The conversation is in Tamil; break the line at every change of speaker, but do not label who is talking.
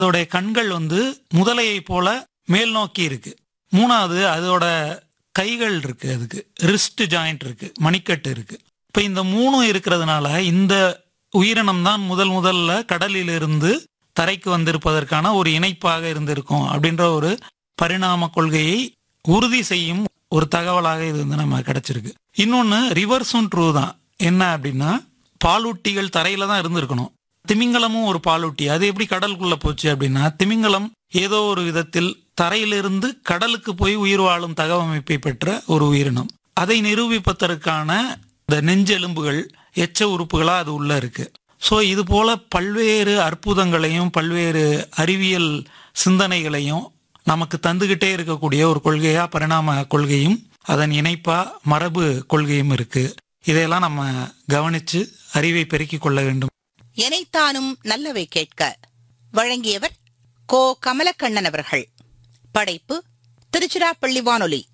அதோடைய கண்கள் வந்து முதலையை போல மேல் நோக்கி இருக்கு மூணாவது அதோட கைகள் இருக்கு அதுக்கு ரிஸ்ட் ஜாயிண்ட் இருக்கு மணிக்கட்டு இருக்கு இப்ப இந்த மூணும் இருக்கிறதுனால இந்த உயிரினம் தான் முதல் முதல்ல கடலில் இருந்து தரைக்கு வந்திருப்பதற்கான ஒரு இணைப்பாக இருந்திருக்கும் அப்படின்ற ஒரு பரிணாம கொள்கையை உறுதி செய்யும் ஒரு தகவலாக இது வந்து நம்ம கிடைச்சிருக்கு இன்னொன்னு ரிவர்ஸும் ட்ரூ தான் என்ன அப்படின்னா பாலூட்டிகள் தரையில தான் இருந்திருக்கணும் திமிங்கலமும் ஒரு பாலூட்டி அது எப்படி கடலுக்குள்ள போச்சு அப்படின்னா திமிங்கலம் ஏதோ ஒரு விதத்தில் தரையிலிருந்து கடலுக்கு போய் உயிர் வாழும் தகவமைப்பை பெற்ற ஒரு உயிரினம் அதை நிரூபிப்பதற்கான இந்த நெஞ்செலும்புகள் எச்ச உறுப்புகளா அது உள்ள இருக்கு ஸோ இது போல பல்வேறு அற்புதங்களையும் பல்வேறு அறிவியல் சிந்தனைகளையும் நமக்கு தந்துகிட்டே இருக்கக்கூடிய ஒரு கொள்கையா பரிணாம கொள்கையும் அதன் இணைப்பா மரபு கொள்கையும் இருக்கு இதையெல்லாம் நம்ம கவனிச்சு அறிவை பெருக்கிக் கொள்ள வேண்டும்
எனைத்தானும் நல்லவை கேட்க வழங்கியவர் கோ கமலக்கண்ணன் அவர்கள் படைப்பு திருச்சிராப்பள்ளி வானொலி